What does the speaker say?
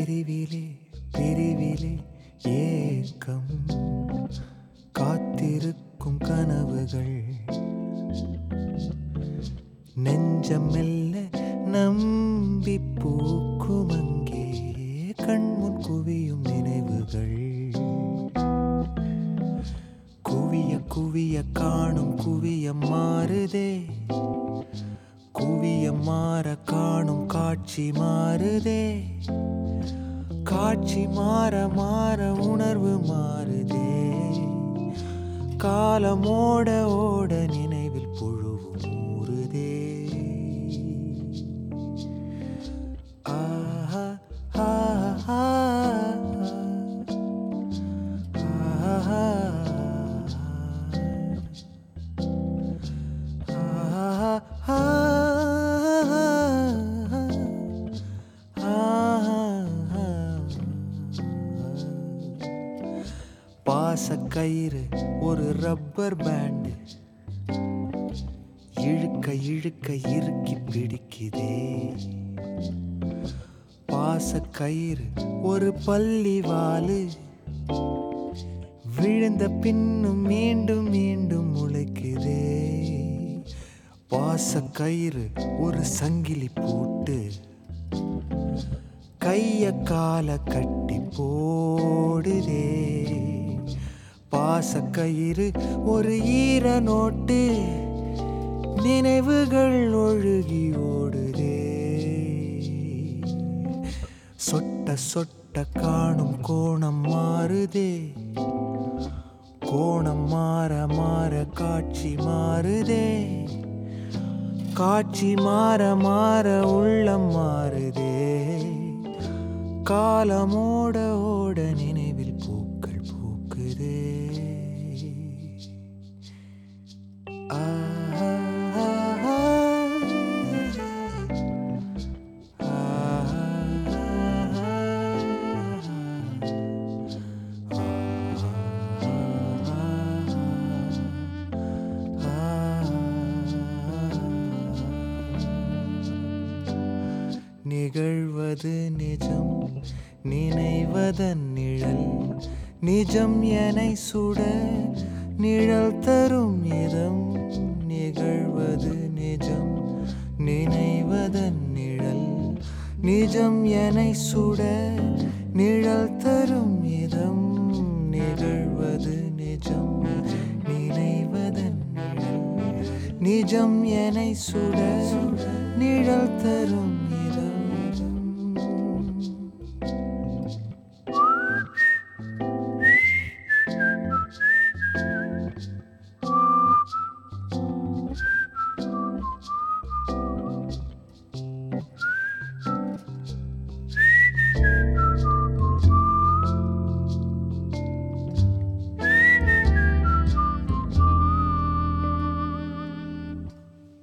பிரிவிலே பிரிவிலே ஏக்கம் காத்திருக்கும் கனவுகள் நெஞ்சம் மெல்ல நம்பி பூக்கும் அங்கே கண்முன் குவியும் நினைவுகள் குவிய குவிய காணும் குவியம் மாறுதே குவியம் மாற காணும் காட்சி மாறுதே காட்சி மாற மாற உணர்வு மாறுதே காலமோட ஓட நினைவில் புழுவும் ஊறுதே ஆஹா ஆஹா ஆஹா பாசக்கயிறு ஒரு ரப்பர் பேண்டு இழுக்க இழுக்க இறுக்கி பிடிக்குதே பாசக்கயிறு ஒரு பள்ளி வாலு விழுந்த பின்னும் மீண்டும் மீண்டும் முளைக்குதே பாசக்கயிறு ஒரு சங்கிலி போட்டு கைய கால கட்டி போடுதே பாசக்கயிறு ஒரு ஈர நோட்டு நினைவுகள் ஒழுகி ஓடுதே சொட்ட சொட்ட காணும் கோணம் மாறுதே கோணம் மாற மாற காட்சி மாறுதே காட்சி மாற மாற உள்ளம் மாறுதே காலமோட ஓட நினைவில் பூக்கள் பூக்குதே ஆஹா, நிகழ்வது நிஜம் நினைவதன் நிழல் நிஜம் என சுட நிழல் தரும் இதம் நிகழ்வது நிஜம் நினைவதன் நிழல் நிஜம் என சுட நிழல் தரும் இதம் நிகழ்வது நிஜம் நினைவதன் நிழல் நிஜம் என சுட நிழல் தரும்